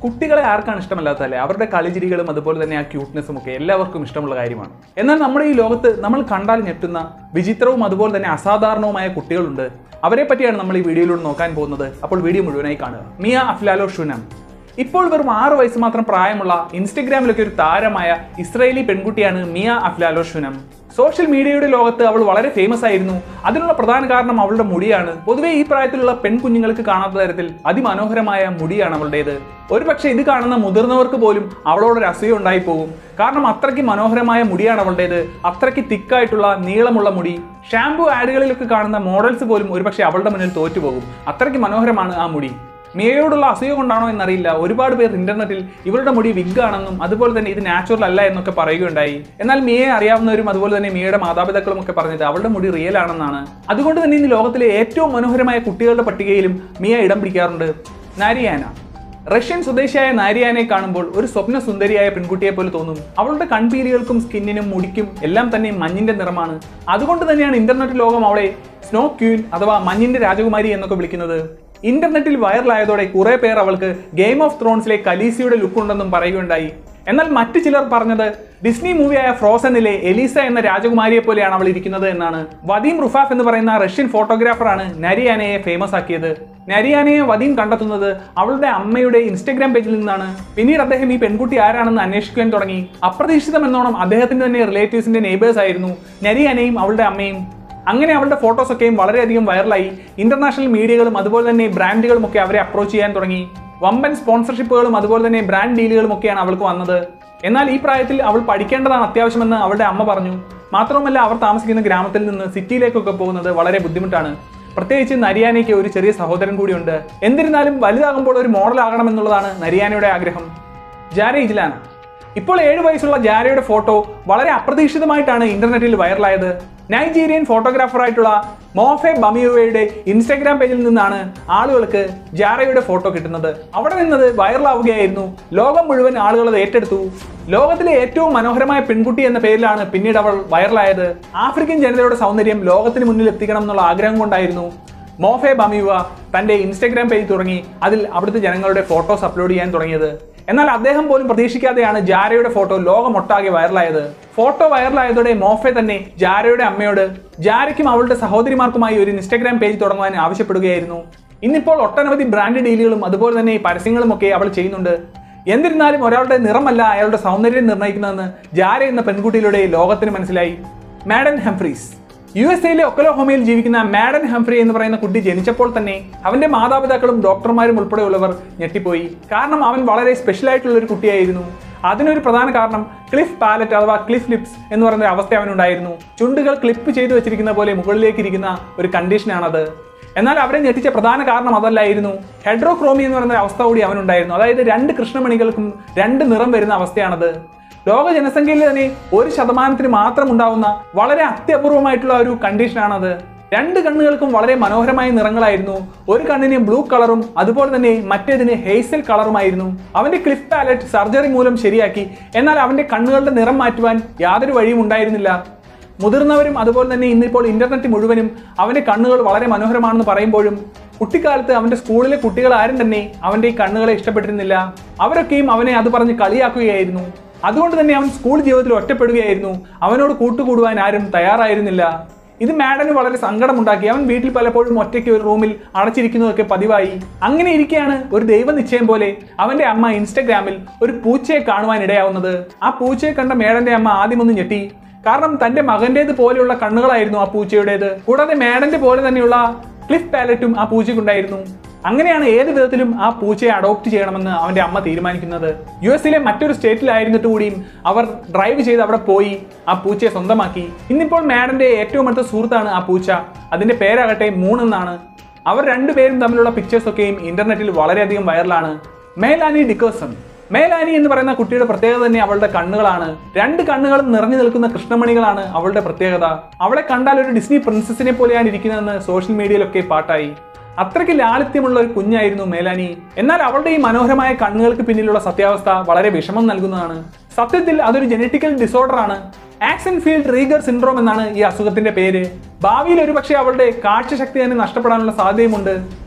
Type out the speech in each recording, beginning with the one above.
കുട്ടികളെ ആർക്കാണ് ഇഷ്ടമല്ലാത്തതല്ലേ അവരുടെ കളിചിരികളും അതുപോലെ തന്നെ ആ ക്യൂട്ട്നെസ്സും ഒക്കെ എല്ലാവർക്കും ഇഷ്ടമുള്ള കാര്യമാണ് എന്നാൽ നമ്മുടെ ഈ ലോകത്ത് നമ്മൾ കണ്ടാൽ ഞെട്ടുന്ന വിചിത്രവും അതുപോലെ തന്നെ അസാധാരണവുമായ കുട്ടികളുണ്ട് അവരെ പറ്റിയാണ് നമ്മൾ ഈ വീഡിയോയിലൂടെ നോക്കാൻ പോകുന്നത് അപ്പോൾ വീഡിയോ മുഴുവനായി കാണുക മിയ അഫ്ലാലോ ഷുനം ഇപ്പോൾ വെറും ആറ് വയസ്സ് മാത്രം പ്രായമുള്ള ഇൻസ്റ്റഗ്രാമിലൊക്കെ ഒരു താരമായ ഇസ്രായേലി പെൺകുട്ടിയാണ് മിയ അഫ്ലാലോ ഷുനം സോഷ്യൽ മീഡിയയുടെ ലോകത്ത് അവൾ വളരെ ഫേമസ് ആയിരുന്നു അതിനുള്ള പ്രധാന കാരണം അവളുടെ മുടിയാണ് പൊതുവെ ഈ പ്രായത്തിലുള്ള പെൺകുഞ്ഞുങ്ങൾക്ക് കാണാത്ത തരത്തിൽ അതിമനോഹരമായ മുടിയാണ് അവളുടേത് ഒരുപക്ഷെ ഇത് കാണുന്ന മുതിർന്നവർക്ക് പോലും അവളോടൊരു അസൂയ ഉണ്ടായി പോകും കാരണം അത്രയ്ക്ക് മനോഹരമായ മുടിയാണ് അവളുടേത് അത്രയ്ക്ക് തിക്കായിട്ടുള്ള നീളമുള്ള മുടി ഷാംപൂ ആഡുകളിലൊക്കെ കാണുന്ന മോഡൽസ് പോലും ഒരുപക്ഷെ അവളുടെ മുന്നിൽ തോറ്റുപോകും അത്രയ്ക്ക് മനോഹരമാണ് ആ മുടി മിയയോടുള്ള അസൂയ കൊണ്ടാണോ എന്നറിയില്ല ഒരുപാട് പേർ ഇന്റർനെറ്റിൽ ഇവരുടെ മുടി വിഗ് ആണെന്നും അതുപോലെ തന്നെ ഇത് നാച്ചുറൽ അല്ല എന്നൊക്കെ പറയുകയുണ്ടായി എന്നാൽ മിയയെ അറിയാവുന്നവരും അതുപോലെ തന്നെ മിയയുടെ മാതാപിതാക്കളും ഒക്കെ പറഞ്ഞത് അവളുടെ മുടി റിയൽ ആണെന്നാണ് അതുകൊണ്ട് തന്നെ ഇന്ന് ലോകത്തിലെ ഏറ്റവും മനോഹരമായ കുട്ടികളുടെ പട്ടികയിലും മിയ ഇടം പിടിക്കാറുണ്ട് നാരിയാന റഷ്യൻ സ്വദേശിയായ നാരിയാനെ കാണുമ്പോൾ ഒരു സ്വപ്ന സുന്ദരിയായ പെൺകുട്ടിയെ പോലെ തോന്നും അവളുടെ കൺപീലികൾക്കും സ്കിന്നിനും മുടിക്കും എല്ലാം തന്നെ മഞ്ഞിന്റെ നിറമാണ് അതുകൊണ്ട് തന്നെയാണ് ഇന്റർനെറ്റ് ലോകം അവളെ സ്നോ ക്യൂൻ അഥവാ മഞ്ഞിന്റെ രാജകുമാരി എന്നൊക്കെ വിളിക്കുന്നത് ഇന്റർനെറ്റിൽ വൈറലായതോടെ കുറെ പേർ അവൾക്ക് ഗെയിം ഓഫ് ത്രോൺസിലെ കലീസിയുടെ ലുക്ക് ഉണ്ടെന്നും പറയുകയുണ്ടായി എന്നാൽ മറ്റു ചിലർ പറഞ്ഞത് ഡിസ്നി മൂവിയായ ഫ്രോസനിലെ എലീസ എന്ന രാജകുമാരിയെ പോലെയാണ് അവൾ ഇരിക്കുന്നത് എന്നാണ് വദീം റുഫാഫ് എന്ന് പറയുന്ന റഷ്യൻ ഫോട്ടോഗ്രാഫറാണ് നരിയാനയെ ഫേമസ് ആക്കിയത് നരിയാനയെ വദീം കണ്ടെത്തുന്നത് അവളുടെ അമ്മയുടെ ഇൻസ്റ്റഗ്രാം പേജിൽ നിന്നാണ് പിന്നീട് അദ്ദേഹം ഈ പെൺകുട്ടി ആരാണെന്ന് അന്വേഷിക്കാൻ തുടങ്ങി അപ്രതീക്ഷിതമെന്നോണം അദ്ദേഹത്തിന്റെ തന്നെ റിലേറ്റീവ്സിന്റെ നെയ്ബേഴ്സ് ആയിരുന്നു നരിയാനയും അവളുടെ അമ്മയും അങ്ങനെ അവളുടെ ഫോട്ടോസ് ഒക്കെയും വളരെയധികം വൈറലായി ഇന്റർനാഷണൽ മീഡിയകളും അതുപോലെ തന്നെ ബ്രാൻഡുകളും ഒക്കെ അവരെ അപ്രോച്ച് ചെയ്യാൻ തുടങ്ങി വമ്പൻ സ്പോൺസർഷിപ്പുകളും അതുപോലെ തന്നെ ബ്രാൻഡ് ഡീലുകളും ഒക്കെയാണ് അവൾക്ക് വന്നത് എന്നാൽ ഈ പ്രായത്തിൽ അവൾ പഠിക്കേണ്ടതാണ് അത്യാവശ്യമെന്ന് അവളുടെ അമ്മ പറഞ്ഞു മാത്രവുമല്ല അവർ താമസിക്കുന്ന ഗ്രാമത്തിൽ നിന്ന് സിറ്റിയിലേക്കൊക്കെ പോകുന്നത് വളരെ ബുദ്ധിമുട്ടാണ് പ്രത്യേകിച്ച് നരിയാനയ്ക്ക് ഒരു ചെറിയ സഹോദരൻ കൂടിയുണ്ട് എന്നിരുന്നാലും വലുതാകുമ്പോൾ ഒരു മോഡൽ ആകണമെന്നുള്ളതാണ് നരിയാനയുടെ ആഗ്രഹം ജാര ഇജിലാന ഇപ്പോൾ ഏഴ് വയസ്സുള്ള ജാരയുടെ ഫോട്ടോ വളരെ അപ്രതീക്ഷിതമായിട്ടാണ് ഇന്റർനെറ്റിൽ വൈറലായത് നൈജീരിയൻ ഫോട്ടോഗ്രാഫറായിട്ടുള്ള മോഫെ ബമിയുവയുടെ ഇൻസ്റ്റഗ്രാം പേജിൽ നിന്നാണ് ആളുകൾക്ക് ജാരയുടെ ഫോട്ടോ കിട്ടുന്നത് അവിടെ നിന്നത് വൈറലാവുകയായിരുന്നു ലോകം മുഴുവൻ ആളുകൾ അത് ഏറ്റെടുത്തു ലോകത്തിലെ ഏറ്റവും മനോഹരമായ പെൺകുട്ടി എന്ന പേരിലാണ് പിന്നീട് അവൾ വൈറലായത് ആഫ്രിക്കൻ ജനതയുടെ സൗന്ദര്യം ലോകത്തിന് മുന്നിൽ എത്തിക്കണം എന്നുള്ള ആഗ്രഹം കൊണ്ടായിരുന്നു മോഫെ ബമിയുവ തന്റെ ഇൻസ്റ്റഗ്രാം പേജ് തുടങ്ങി അതിൽ അവിടുത്തെ ജനങ്ങളുടെ ഫോട്ടോസ് അപ്ലോഡ് ചെയ്യാൻ തുടങ്ങിയത് എന്നാൽ അദ്ദേഹം പോലും പ്രതീക്ഷിക്കാതെയാണ് ജാരയുടെ ഫോട്ടോ ലോകമൊട്ടാകെ വൈറലായത് ഫോട്ടോ വൈറലായതോടെ മോഫെ തന്നെ ജാരയുടെ അമ്മയോട് ജാരയ്ക്കും അവളുടെ സഹോദരിമാർക്കുമായി ഒരു ഇൻസ്റ്റഗ്രാം പേജ് തുടങ്ങുവാൻ ആവശ്യപ്പെടുകയായിരുന്നു ഇന്നിപ്പോൾ ഒട്ടനവധി ബ്രാൻഡ് ഡീലുകളും അതുപോലെ തന്നെ പരസ്യങ്ങളും ഒക്കെ അവൾ ചെയ്യുന്നുണ്ട് എന്നിരുന്നാലും ഒരാളുടെ നിറമല്ല അയാളുടെ സൗന്ദര്യം നിർണ്ണയിക്കുന്നതെന്ന് ജാര എന്ന പെൺകുട്ടിയിലൂടെ ലോകത്തിന് മനസ്സിലായി മാഡൻ ഹംഫ്രീസ് യു എസ് എയിലെ ഒക്കലോഹോമയിൽ ജീവിക്കുന്ന മാഡൻ ഹംഫ്രി എന്ന് പറയുന്ന കുട്ടി ജനിച്ചപ്പോൾ തന്നെ അവന്റെ മാതാപിതാക്കളും ഡോക്ടർമാരും ഉൾപ്പെടെയുള്ളവർ ഞെട്ടിപ്പോയി കാരണം അവൻ വളരെ സ്പെഷ്യൽ ആയിട്ടുള്ള ഒരു കുട്ടിയായിരുന്നു അതിനൊരു പ്രധാന കാരണം ക്ലിഫ് പാലറ്റ് അഥവാ ക്ലിഫ് ലിപ്സ് എന്ന് പറയുന്ന ഒരു അവസ്ഥ അവനുണ്ടായിരുന്നു ചുണ്ടുകൾ ക്ലിപ്പ് ചെയ്തു വെച്ചിരിക്കുന്ന പോലെ മുകളിലേക്ക് ഇരിക്കുന്ന ഒരു കണ്ടീഷനാണത് എന്നാൽ അവരെ ഞെട്ടിച്ച പ്രധാന കാരണം അതല്ലായിരുന്നു ഹെഡ്രോക്രോമി എന്ന് പറയുന്ന ഒരു അവസ്ഥ കൂടി അവനുണ്ടായിരുന്നു അതായത് രണ്ട് കൃഷ്ണമണികൾക്കും രണ്ട് നിറം വരുന്ന അവസ്ഥയാണത് ലോക ജനസംഖ്യയിൽ തന്നെ ഒരു ശതമാനത്തിന് മാത്രം ഉണ്ടാവുന്ന വളരെ അത്യപൂർവമായിട്ടുള്ള ഒരു കണ്ടീഷനാണത് രണ്ട് കണ്ണുകൾക്കും വളരെ മനോഹരമായ നിറങ്ങളായിരുന്നു ഒരു കണ്ണിന് ബ്ലൂ കളറും അതുപോലെ തന്നെ മറ്റേതിന് ഹെയ്സൽ കളറുമായിരുന്നു അവന്റെ ക്ലിഫ് പാലറ്റ് സർജറി മൂലം ശരിയാക്കി എന്നാൽ അവന്റെ കണ്ണുകളുടെ നിറം മാറ്റുവാൻ യാതൊരു വഴിയും ഉണ്ടായിരുന്നില്ല മുതിർന്നവരും അതുപോലെ തന്നെ ഇന്നിപ്പോൾ ഇന്റർനെറ്റ് മുഴുവനും അവന്റെ കണ്ണുകൾ വളരെ മനോഹരമാണെന്ന് പറയുമ്പോഴും കുട്ടിക്കാലത്ത് അവന്റെ സ്കൂളിലെ കുട്ടികൾ ആരും തന്നെ അവന്റെ ഈ കണ്ണുകളെ ഇഷ്ടപ്പെട്ടിരുന്നില്ല അവരൊക്കെയും അവനെ അത് പറഞ്ഞ് കളിയാക്കുകയായിരുന്നു അതുകൊണ്ട് തന്നെ അവൻ സ്കൂൾ ജീവിതത്തിൽ ഒറ്റപ്പെടുകയായിരുന്നു അവനോട് കൂട്ടുകൂടുവാൻ ആരും തയ്യാറായിരുന്നില്ല ഇത് മാഡന് വളരെ സങ്കടമുണ്ടാക്കി അവൻ വീട്ടിൽ പലപ്പോഴും ഒറ്റയ്ക്ക് ഒരു റൂമിൽ അടച്ചിരിക്കുന്നതൊക്കെ പതിവായി അങ്ങനെ ഇരിക്കെയാണ് ഒരു ദൈവനിശ്ചയം പോലെ അവന്റെ അമ്മ ഇൻസ്റ്റഗ്രാമിൽ ഒരു പൂച്ചയെ കാണുവാൻ ഇടയാവുന്നത് ആ പൂച്ചയെ കണ്ട മേഡന്റെ അമ്മ ആദ്യം ഒന്ന് ഞെട്ടി കാരണം തന്റെ മകന്റേത് പോലെയുള്ള കണ്ണുകളായിരുന്നു ആ പൂച്ചയുടേത് കൂടാതെ മേഡന്റെ പോലെ തന്നെയുള്ള ക്ലിഫ് പാലറ്റും ആ പൂച്ചയ്ക്കുണ്ടായിരുന്നു അങ്ങനെയാണ് ഏത് വിധത്തിലും ആ പൂച്ചയെ അഡോപ്റ്റ് ചെയ്യണമെന്ന് അവന്റെ അമ്മ തീരുമാനിക്കുന്നത് യു എസിലെ മറ്റൊരു സ്റ്റേറ്റിലായിരുന്നിട്ട് കൂടിയും അവർ ഡ്രൈവ് ചെയ്ത് അവിടെ പോയി ആ പൂച്ചയെ സ്വന്തമാക്കി ഇന്നിപ്പോൾ മാഡന്റെ ഏറ്റവും അടുത്ത സുഹൃത്താണ് ആ പൂച്ച അതിന്റെ പേരാകട്ടെ മൂൺ എന്നാണ് അവർ രണ്ടുപേരും തമ്മിലുള്ള പിക്ചേഴ്സ് ഒക്കെയും ഇന്റർനെറ്റിൽ വളരെയധികം വൈറലാണ് മേലാനി ഡിക്കോസൺ മേലാനി എന്ന് പറയുന്ന കുട്ടിയുടെ പ്രത്യേകത തന്നെ അവളുടെ കണ്ണുകളാണ് രണ്ട് കണ്ണുകളും നിറഞ്ഞു നിൽക്കുന്ന കൃഷ്ണമണികളാണ് അവളുടെ പ്രത്യേകത അവളെ കണ്ടാൽ ഒരു ഡിസ്നി പ്രിൻസസിനെ പോലെയാണ് ഇരിക്കുന്നതെന്ന് സോഷ്യൽ മീഡിയയിലൊക്കെ പാട്ടായി അത്രയ്ക്ക് ലാളിത്യമുള്ള ഒരു കുഞ്ഞായിരുന്നു മേലാനി എന്നാൽ അവളുടെ ഈ മനോഹരമായ കണ്ണുകൾക്ക് പിന്നിലുള്ള സത്യാവസ്ഥ വളരെ വിഷമം നൽകുന്നതാണ് സത്യത്തിൽ അതൊരു ജനറ്റിക്കൽ ഡിസോർഡർ ആണ് ആക്സൻ ഫീൽഡ് റീഗർ സിൻഡ്രോം എന്നാണ് ഈ അസുഖത്തിന്റെ പേര് ഭാവിയിൽ ഒരുപക്ഷെ അവളുടെ കാഴ്ചശക്തി തന്നെ നഷ്ടപ്പെടാനുള്ള സാധ്യതയുമുണ്ട്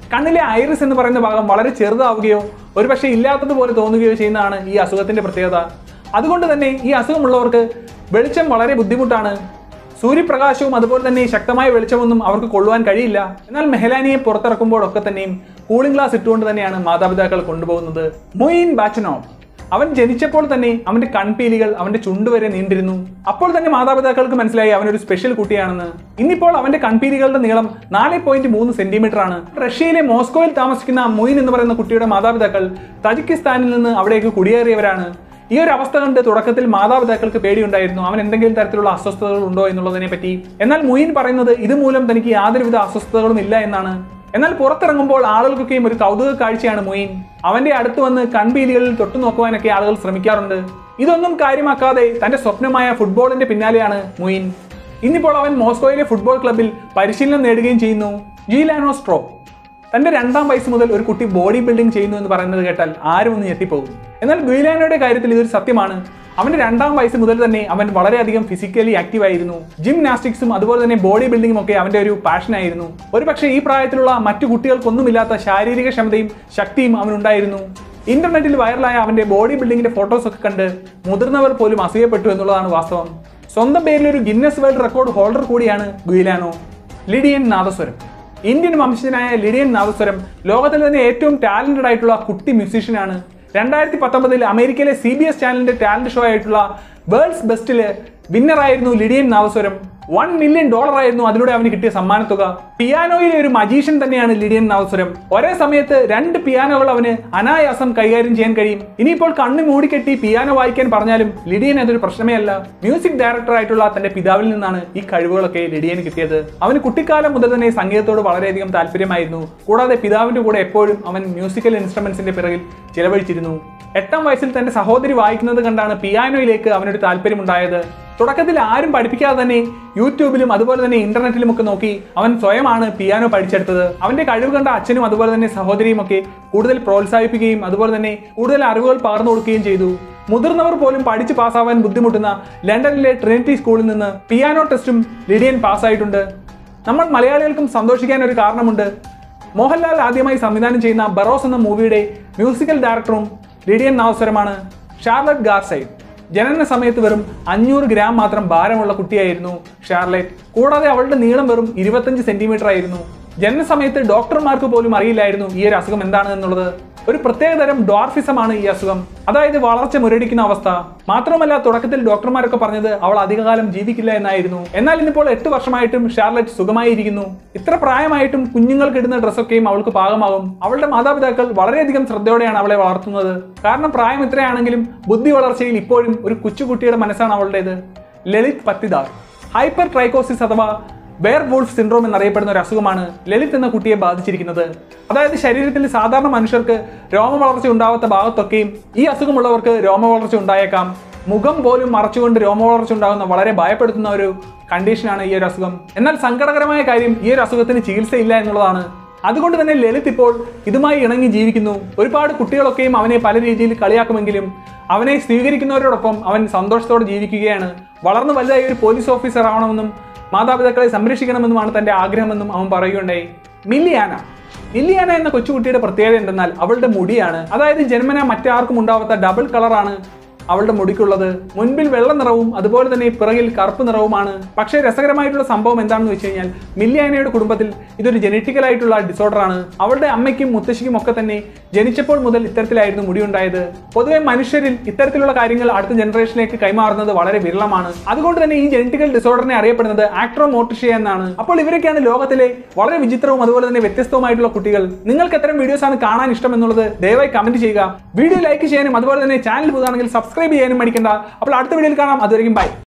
കണ്ണിലെ ഐറിസ് എന്ന് പറയുന്ന ഭാഗം വളരെ ചെറുതാവുകയോ ഒരുപക്ഷെ ഇല്ലാത്തതുപോലെ തോന്നുകയോ ചെയ്യുന്നതാണ് ഈ അസുഖത്തിന്റെ പ്രത്യേകത അതുകൊണ്ട് തന്നെ ഈ അസുഖമുള്ളവർക്ക് വെളിച്ചം വളരെ ബുദ്ധിമുട്ടാണ് സൂര്യപ്രകാശവും അതുപോലെ തന്നെ ശക്തമായ വെളിച്ചമൊന്നും അവർക്ക് കൊള്ളുവാൻ കഴിയില്ല എന്നാൽ മെഹലാനിയെ പുറത്തിറക്കുമ്പോഴൊക്കെ തന്നെയും കൂളിംഗ് ഗ്ലാസ് ഇട്ടുകൊണ്ട് തന്നെയാണ് മാതാപിതാക്കൾ കൊണ്ടുപോകുന്നത് മൊയിൻ ബാച്ചനോ അവൻ ജനിച്ചപ്പോൾ തന്നെ അവന്റെ കൺപീലികൾ അവന്റെ ചുണ്ട് വരെ നീണ്ടിരുന്നു അപ്പോൾ തന്നെ മാതാപിതാക്കൾക്ക് മനസ്സിലായി അവനൊരു സ്പെഷ്യൽ കുട്ടിയാണെന്ന് ഇന്നിപ്പോൾ അവന്റെ കൺപീലികളുടെ നീളം നാല് പോയിന്റ് മൂന്ന് സെന്റിമീറ്റർ ആണ് റഷ്യയിലെ മോസ്കോയിൽ താമസിക്കുന്ന മൊയിൻ എന്ന് പറയുന്ന കുട്ടിയുടെ മാതാപിതാക്കൾ തജിക്കിസ്ഥാനിൽ നിന്ന് അവിടേക്ക് കുടിയേറിയവരാണ് ഈ ഒരു അവസ്ഥ കണ്ട് തുടക്കത്തിൽ മാതാപിതാക്കൾക്ക് പേടിയുണ്ടായിരുന്നു അവൻ എന്തെങ്കിലും തരത്തിലുള്ള അസ്വസ്ഥതകൾ ഉണ്ടോ എന്നുള്ളതിനെ പറ്റി എന്നാൽ മുയിൻ പറയുന്നത് ഇതുമൂലം തനിക്ക് യാതൊരുവിധ അസ്വസ്ഥതകളും ഇല്ല എന്നാണ് എന്നാൽ പുറത്തിറങ്ങുമ്പോൾ ആളുകൾക്കൊക്കെയും ഒരു കൗതുക കാഴ്ചയാണ് മൊയിൻ അവന്റെ അടുത്ത് വന്ന് കൺപീലികളിൽ തൊട്ടു നോക്കുവാനൊക്കെ ആളുകൾ ശ്രമിക്കാറുണ്ട് ഇതൊന്നും കാര്യമാക്കാതെ തന്റെ സ്വപ്നമായ ഫുട്ബോളിന്റെ പിന്നാലെയാണ് മൊയിൻ ഇന്നിപ്പോൾ അവൻ മോസ്കോയിലെ ഫുട്ബോൾ ക്ലബിൽ പരിശീലനം നേടുകയും ചെയ്യുന്നു ജീലാനോ സ്ട്രോ തന്റെ രണ്ടാം വയസ്സ് മുതൽ ഒരു കുട്ടി ബോഡി ബിൽഡിംഗ് ചെയ്യുന്നു എന്ന് പറയുന്നത് കേട്ടാൽ ആരും ഒന്ന് ഞെട്ടിപ്പോകും എന്നാൽ ഗുയിലാനോയുടെ കാര്യത്തിൽ ഇതൊരു സത്യമാണ് അവന്റെ രണ്ടാം വയസ്സ് മുതൽ തന്നെ അവൻ വളരെയധികം ഫിസിക്കലി ആക്റ്റീവ് ആയിരുന്നു ജിംനാസ്റ്റിക്സും അതുപോലെ തന്നെ ബോഡി ബിൽഡിംഗും ഒക്കെ അവന്റെ ഒരു പാഷനായിരുന്നു ഒരുപക്ഷെ ഈ പ്രായത്തിലുള്ള മറ്റു കുട്ടികൾക്കൊന്നുമില്ലാത്ത ശാരീരിക ക്ഷമതയും ശക്തിയും അവനുണ്ടായിരുന്നു ഇന്റർനെറ്റിൽ വൈറലായ അവന്റെ ബോഡി ബിൽഡിങ്ങിന്റെ ഫോട്ടോസ് ഒക്കെ കണ്ട് മുതിർന്നവർ പോലും അസൂയപ്പെട്ടു എന്നുള്ളതാണ് വാസ്തവം സ്വന്തം പേരിൽ ഒരു ഗിന്നസ് വേൾഡ് റെക്കോർഡ് ഹോൾഡർ കൂടിയാണ് ഗുയിലാനോ ലിഡിയൻ നാദസ്വരം ഇന്ത്യൻ വംശജനായ ലിഡിയൻ നാദസ്വരം ലോകത്തിലെ തന്നെ ഏറ്റവും ടാലന്റഡ് ആയിട്ടുള്ള കുട്ടി മ്യൂസീഷ്യനാണ് രണ്ടായിരത്തി പത്തൊമ്പതിൽ അമേരിക്കയിലെ സി ബി എസ് ചാനലിന്റെ ടാലന്റ് ഷോ ആയിട്ടുള്ള വേൾഡ്സ് ബെസ്റ്റില് വിന്നറായിരുന്നു Lydian Nadhaswaram one million dollar ആയിരുന്നു അതിലൂടെ അവന് കിട്ടിയ സമ്മാനത്തുക പിയാനോയിലെ ഒരു മജീഷ്യൻ തന്നെയാണ് ലിഡിയൻ നാദസ്വരം ഒരേ സമയത്ത് രണ്ട് പിയാനോകൾ അവന് അനായാസം കൈകാര്യം ചെയ്യാൻ കഴിയും ഇനിയിപ്പോൾ കണ്ണ് മൂടിക്കെട്ടി പിയാനോ വായിക്കാൻ പറഞ്ഞാലും ലിഡിയൻ അതൊരു പ്രശ്നമേ അല്ല മ്യൂസിക് ഡയറക്ടർ ആയിട്ടുള്ള തന്റെ പിതാവിൽ നിന്നാണ് ഈ കഴിവുകളൊക്കെ ലിഡിയന് കിട്ടിയത് അവന് കുട്ടിക്കാലം മുതൽ തന്നെ സംഗീതത്തോട് വളരെയധികം താല്പര്യമായിരുന്നു കൂടാതെ പിതാവിന്റെ കൂടെ എപ്പോഴും അവൻ മ്യൂസിക്കൽ ഇൻസ്ട്രുമെന്റ്സിന്റെ പിറകിൽ ചിലവഴിച്ചിരുന്നു എട്ടാം വയസ്സിൽ തന്റെ സഹോദരി വായിക്കുന്നത് കണ്ടാണ് പിയാനോയിലേക്ക് അവനൊരു താല്പര്യമുണ്ടായത് തുടക്കത്തിൽ ആരും പഠിപ്പിക്കാതെ തന്നെ യൂട്യൂബിലും അതുപോലെ തന്നെ ഇന്റർനെറ്റിലും ഒക്കെ നോക്കി അവൻ സ്വയമാണ് പിയാനോ പഠിച്ചെടുത്തത് അവന്റെ കഴിവ് കണ്ട അച്ഛനും അതുപോലെ തന്നെ സഹോദരിയും ഒക്കെ കൂടുതൽ പ്രോത്സാഹിപ്പിക്കുകയും അതുപോലെ തന്നെ കൂടുതൽ അറിവുകൾ പകർന്നു കൊടുക്കുകയും ചെയ്തു മുതിർന്നവർ പോലും പഠിച്ച് പാസ്സാവാൻ ബുദ്ധിമുട്ടുന്ന ലണ്ടനിലെ ട്രിനിറ്റി സ്കൂളിൽ നിന്ന് പിയാനോ ടെസ്റ്റും ലിഡിയൻ പാസ്സായിട്ടുണ്ട് നമ്മൾ മലയാളികൾക്കും സന്തോഷിക്കാൻ ഒരു കാരണമുണ്ട് മോഹൻലാൽ ആദ്യമായി സംവിധാനം ചെയ്യുന്ന ബറോസ് എന്ന മൂവിയുടെ മ്യൂസിക്കൽ ഡയറക്ടറും ലിഡിയൻ നാവസരമാണ് ഷാർലറ്റ് ഗാർസൈഡ് ജനന സമയത്ത് വെറും അഞ്ഞൂറ് ഗ്രാം മാത്രം ഭാരമുള്ള കുട്ടിയായിരുന്നു ഷാർലറ്റ് കൂടാതെ അവളുടെ നീളം വെറും ഇരുപത്തഞ്ച് സെന്റിമീറ്റർ ആയിരുന്നു ജനന സമയത്ത് ഡോക്ടർമാർക്ക് പോലും അറിയില്ലായിരുന്നു ഈ ഒരു അസുഖം എന്താണ് എന്നുള്ളത് ഒരു പ്രത്യേകതരം ഡോർഫിസമാണ് ഈ അസുഖം അതായത് വളർച്ച മുരടിക്കുന്ന അവസ്ഥ മാത്രമല്ല തുടക്കത്തിൽ ഡോക്ടർമാരൊക്കെ പറഞ്ഞത് അവൾ അധികകാലം ജീവിക്കില്ല എന്നായിരുന്നു എന്നാൽ ഇന്നിപ്പോൾ എട്ട് വർഷമായിട്ടും ഷാർലറ്റ് സുഖമായിരിക്കുന്നു ഇത്ര പ്രായമായിട്ടും കുഞ്ഞുങ്ങൾക്ക് ഇടുന്ന ഡ്രസ്സൊക്കെയും അവൾക്ക് പാകമാകും അവളുടെ മാതാപിതാക്കൾ വളരെയധികം ശ്രദ്ധയോടെയാണ് അവളെ വളർത്തുന്നത് കാരണം പ്രായം ഇത്രയാണെങ്കിലും ബുദ്ധി വളർച്ചയിൽ ഇപ്പോഴും ഒരു കൊച്ചുകുട്ടിയുടെ മനസ്സാണ് അവളുടേത് ലളിത് പത്തിദാർ ഹൈപ്പർ ട്രൈക്കോസിസ് അഥവാ ബെയർ വൂൾഫ് സിൻഡ്രോം എന്നറിയപ്പെടുന്ന ഒരു അസുഖമാണ് ലളിത് എന്ന കുട്ടിയെ ബാധിച്ചിരിക്കുന്നത് അതായത് ശരീരത്തിൽ സാധാരണ മനുഷ്യർക്ക് രോമവളർച്ച ഉണ്ടാവാത്ത ഭാഗത്തൊക്കെയും ഈ അസുഖമുള്ളവർക്ക് രോമവളർച്ച ഉണ്ടായേക്കാം മുഖം പോലും മറച്ചുകൊണ്ട് രോമവളർച്ച ഉണ്ടാകുന്ന വളരെ ഭയപ്പെടുത്തുന്ന ഒരു കണ്ടീഷനാണ് ഈ ഒരു അസുഖം എന്നാൽ സങ്കടകരമായ കാര്യം ഈ ഒരു അസുഖത്തിന് ചികിത്സയില്ല എന്നുള്ളതാണ് അതുകൊണ്ട് തന്നെ ലളിത് ഇപ്പോൾ ഇതുമായി ഇണങ്ങി ജീവിക്കുന്നു ഒരുപാട് കുട്ടികളൊക്കെയും അവനെ പല രീതിയിൽ കളിയാക്കുമെങ്കിലും അവനെ സ്വീകരിക്കുന്നവരോടൊപ്പം അവൻ സന്തോഷത്തോടെ ജീവിക്കുകയാണ് വളർന്നു വലുതായി ഒരു പോലീസ് ഓഫീസർ ആവണമെന്നും മാതാപിതാക്കളെ സംരക്ഷിക്കണമെന്നുമാണ് തന്റെ ആഗ്രഹമെന്നും അവൻ പറയുകയുണ്ടായി മില്ലിയാന മില്ലിയാന എന്ന കൊച്ചുകുട്ടിയുടെ പ്രത്യേകത എന്തെന്നാൽ അവളുടെ മുടിയാണ് അതായത് ജന്മന മറ്റാർക്കും ഉണ്ടാവാത്ത ഡബിൾ കളറാണ് അവളുടെ മുടിക്കുള്ളത് മുൻപിൽ വെള്ള നിറവും അതുപോലെ തന്നെ പിറകിൽ കറുപ്പ് നിറവുമാണ് പക്ഷേ രസകരമായിട്ടുള്ള സംഭവം എന്താണെന്ന് വെച്ച് കഴിഞ്ഞാൽ മില്ലിയാനയുടെ കുടുംബത്തിൽ ഇതൊരു ജനറ്റിക്കൽ ആയിട്ടുള്ള ഡിസോർഡർ ആണ് അവളുടെ അമ്മയ്ക്കും മുത്തശ്ശിക്കും ഒക്കെ തന്നെ ജനിച്ചപ്പോൾ മുതൽ ഇത്തരത്തിലായിരുന്നു മുടി ഉണ്ടായത് പൊതുവെ മനുഷ്യരിൽ ഇത്തരത്തിലുള്ള കാര്യങ്ങൾ അടുത്ത ജനറേഷനിലേക്ക് കൈമാറുന്നത് വളരെ വിരളമാണ് അതുകൊണ്ട് തന്നെ ഈ ജനറ്റിക്കൽ ഡിസോർഡറിനെ അറിയപ്പെടുന്നത് ആക്ട്രോമോട്ടിഷ്യ എന്നാണ് അപ്പോൾ ഇവരൊക്കെയാണ് ലോകത്തിലെ വളരെ വിചിത്രവും അതുപോലെ തന്നെ വ്യത്യസ്തവുമായിട്ടുള്ള കുട്ടികൾ നിങ്ങൾക്ക് എത്തരം വീഡിയോസ് ആണ് കാണാൻ ഇഷ്ടം എന്നുള്ളത് ദയവായി കമന്റ് ചെയ്യുക വീഡിയോ ലൈക്ക് ചെയ്യാനും അതുപോലെ തന്നെ ചാനൽ പുതുതാണെങ്കിൽ സബ്സ്ക്രൈബ് ചെയ്യാനും മടിക്കണ്ട അപ്പോൾ അടുത്ത വീഡിയോയിൽ കാണാം അതുവരെയും ബൈ